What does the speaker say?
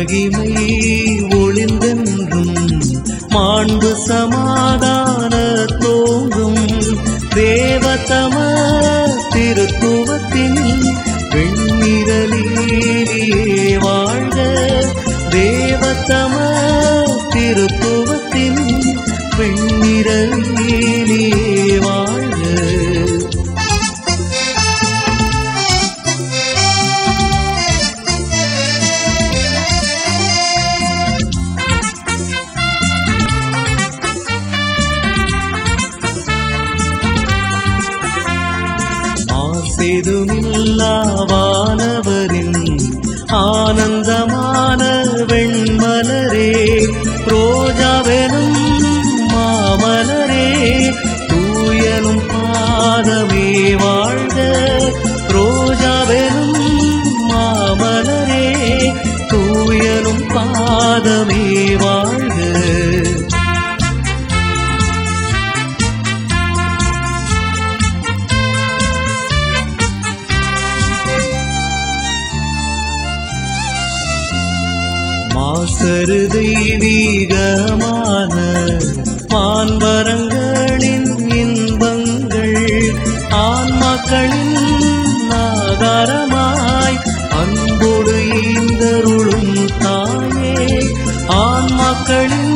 மகிமை ஒளிந்தென்றும் மாண்பு சமாதான தோன்றும் தேவதம திருத்துவத்தின் வெண்ணிரலிலே வாழ்க தேவதம திருத்துவத்தின் வெண்ணிரலிலே வாழ்க ஆசெதுமில்லாவானவரின் ஆனந்தமான வெண்மலரே ரோஜாவெனும் மாமலரே தூயனும் பாதமே வாழ்க ரோஜாவெனும் மாமலரே தூயனும் பாதமே வாழ்க மாசரு தெய்வீகமான மான்வரங்களின் இன்பங்கள் ஆன்மாக்களின் ஆதாரமாய் அன்போடு ஈந்தருளும் தாயே ஆன்மாக்களின்